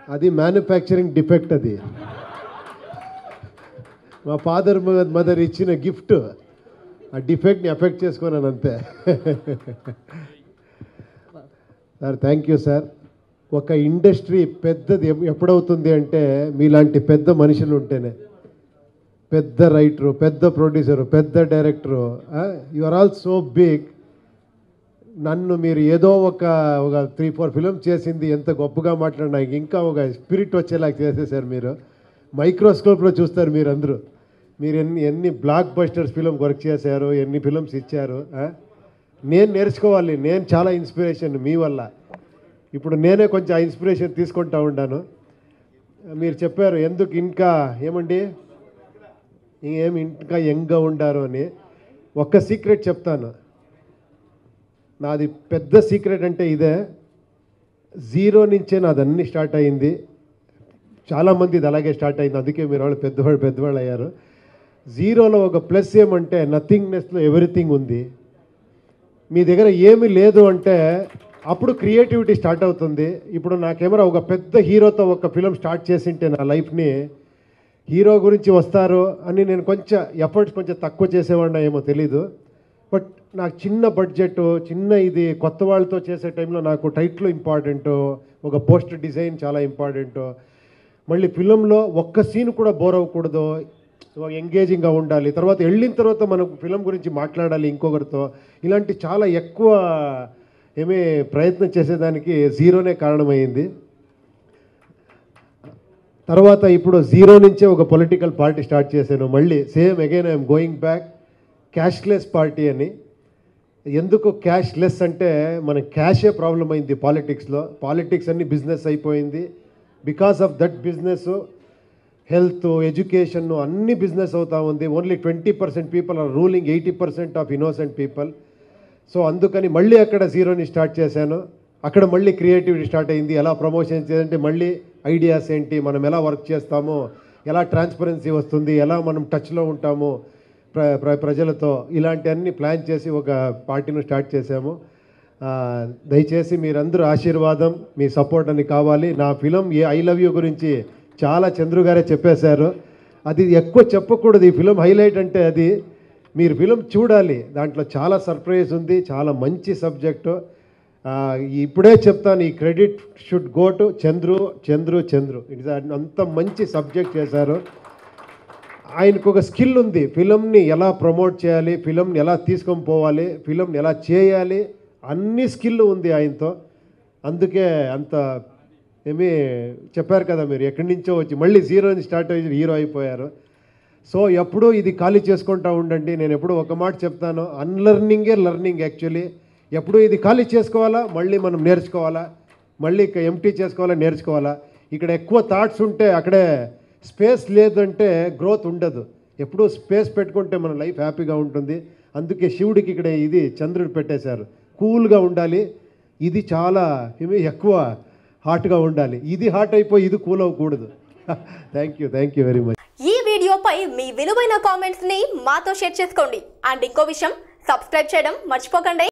అది manufacturing defect అది మా ఫాదర్ మదర్ ఇచ్చిన గిఫ్ట్ ఆ డిఫెక్ట్ని ఎఫెక్ట్ చేసుకున్నాను అంతే సార్ థ్యాంక్ యూ సార్ ఒక ఇండస్ట్రీ పెద్దది ఎప్- ఎప్పుడవుతుంది అంటే మీలాంటి పెద్ద మనుషులు ఉంటేనే పెద్ద రైటరు పెద్ద ప్రొడ్యూసరు పెద్ద director you are all so big నన్ను మీరు ఏదో ఒక ఒక త్రీ ఫోర్ ఫిలిం చేసింది ఎంత గొప్పగా మాట్లాడినా ఇంకా ఒక స్పిరిట్ వచ్చేలాగా చేసేసారు మీరు మైక్రోస్కోప్లో చూస్తారు మీరు అందరూ మీరు ఎన్ని ఎన్ని బ్లాక్ బస్టర్స్ ఫిలిం వర్క్ చేశారు ఎన్ని ఫిలిమ్స్ ఇచ్చారు ఆ? నేను నేర్చుకోవాలి నేను చాలా ఇన్స్పిరేషన్ మీ వల్ల ఇప్పుడు నేనే కొంచెం ఆ ఇన్స్పిరేషన్ తీసుకుంటా ఉన్నాను మీరు చెప్పారు ఎందుకు ఇంకా ఏమండి ఏం ఇంకా యంగ్గా ఉండారు అని ఒక్క సీక్రెట్ చెప్తాను నాది పెద్ద సీక్రెట్ అంటే ఇదే జీరో నుంచే నాది అన్ని స్టార్ట్ అయింది చాలామంది ఇది అలాగే స్టార్ట్ అయింది అందుకే మీరు వాళ్ళు పెద్దవాళ్ళు పెద్దవాళ్ళు అయ్యారు జీరోలో ఒక ప్లస్ ఏమంటే నథింగ్నెస్లో ఎవ్రీథింగ్ ఉంది మీ దగ్గర ఏమీ లేదు అంటే అప్పుడు క్రియేటివిటీ స్టార్ట్ అవుతుంది ఇప్పుడు నా కెమెరా ఒక పెద్ద హీరోతో ఒక ఫిలిం స్టార్ట్ చేసింటే నా లైఫ్ని హీరో గురించి వస్తారు అని నేను కొంచెం ఎఫర్ట్స్ కొంచెం తక్కువ చేసేవాడినా ఏమో తెలీదు బట్ నాకు చిన్న బడ్జెట్ చిన్న ఇది కొత్త వాళ్ళతో చేసే టైంలో నాకు టైట్లు ఇంపార్టెంట్ ఒక పోస్టర్ డిజైన్ చాలా ఇంపార్టెంట్ మళ్ళీ ఫిలంలో ఒక్క సీన్ కూడా బోర్ అవ్వకూడదు ఎంగేజింగ్గా ఉండాలి తర్వాత వెళ్ళిన తర్వాత మనం ఫిలం గురించి మాట్లాడాలి ఇంకొకరితో ఇలాంటి చాలా ఎక్కువ ఏమీ ప్రయత్నం చేసేదానికి జీరోనే కారణమైంది తర్వాత ఇప్పుడు జీరో నుంచే ఒక పొలిటికల్ పార్టీ స్టార్ట్ చేశాను మళ్ళీ same again I'm going back cashless party అని ఎందుకు క్యాష్ లెస్ అంటే మన క్యాషే ప్రాబ్లం అయింది పాలిటిక్స్లో పాలిటిక్స్ అన్ని బిజినెస్ అయిపోయింది because of that business health education అన్ని బిజినెస్ అవుతా ఉంది only twenty percent people are ruling eighty percent of innocent people so అందుకని మళ్ళీ అక్కడ జీరోని స్టార్ట్ చేశాను అక్కడ మళ్ళీ క్రియేటివిటీ స్టార్ట్ అయింది ఎలా ప్రమోషన్ చేయాలంటే మళ్ళీ ఐడియాస్ ఏంటి మనం ఎలా వర్క్ చేస్తామో ఎలా ట్రాన్స్పరెన్సీ వస్తుంది ఎలా మనం టచ్లో ఉంటాము ప్ర ప్ర ప్రజలతో ఇలాంటి అన్ని ప్లాన్ చేసి ఒక పార్టీని స్టార్ట్ చేశాము ఆ, దయచేసి మీరందరూ ఆశీర్వాదం మీ సపోర్ట్ అని కావాలి నా ఫిలం ఏ ఐ లవ్ యూ గురించి చాలా చంద్రు గారే చెప్పేశారు అది ఎక్కువ చెప్పకూడదు ఈ ఫిలం హైలైట్ అంటే అది మీరు ఫిలం చూడాలి దాంట్లో చాలా సర్ప్రైజ్ ఉంది చాలా మంచి సబ్జెక్టు ఆ, ఇప్పుడే చెప్తాను ఈ credit should go to Chandru Chandru Chandru it's అంత మంచి సబ్జెక్ట్ చేశారు ఆయనకు ఒక స్కిల్ ఉంది ఫిలంని ఎలా ప్రమోట్ చేయాలి ఫిలంని ఎలా తీసుకొని పోవాలి ఫిలంని ఎలా చేయాలి అన్ని స్కిల్ ఉంది ఆయనతో అందుకే అంత ఏమీ చెప్పారు కదా మీరు ఎక్కడి నుంచో వచ్చి మళ్ళీ జీరో నుంచి స్టార్ట్ అయ్యి హీరో అయిపోయారు సో ఎప్పుడూ ఇది ఖాళీ చేసుకుంటూ ఉండండి నేను ఎప్పుడూ ఒక మాట చెప్తాను అన్లర్నింగే లర్నింగ్ యాక్చువల్లీ ఎప్పుడూ ఇది ఖాళీ చేసుకోవాలా మళ్ళీ మనం నేర్చుకోవాలా మళ్ళీ ఎంటీ చేసుకోవాలా నేర్చుకోవాలా ఇక్కడ ఎక్కువ థాట్స్ ఉంటే అక్కడే స్పేస్ లేదంటే గ్రోత్ ఉండదు ఎప్పుడూ స్పేస్ పెట్టుకుంటే మన లైఫ్ హ్యాపీగా ఉంటుంది అందుకే శివుడికి ఇక్కడ ఇది చంద్రుడు పెట్టేశారు కూల్గా ఉండాలి ఇది చాలా ఏమి ఎక్కువ హాట్గా ఉండాలి ఇది హాట్ అయిపోయి ఇది కూల్ అవ్వకూడదు thank you thank you very much ఈ వీడియోపై మీ విలువైన కామెంట్స్ ని మాతో షేర్ చేసుకోండి అండ్ ఇంకో విషయం సబ్స్క్రైబ్ చేయడం మర్చిపోకండి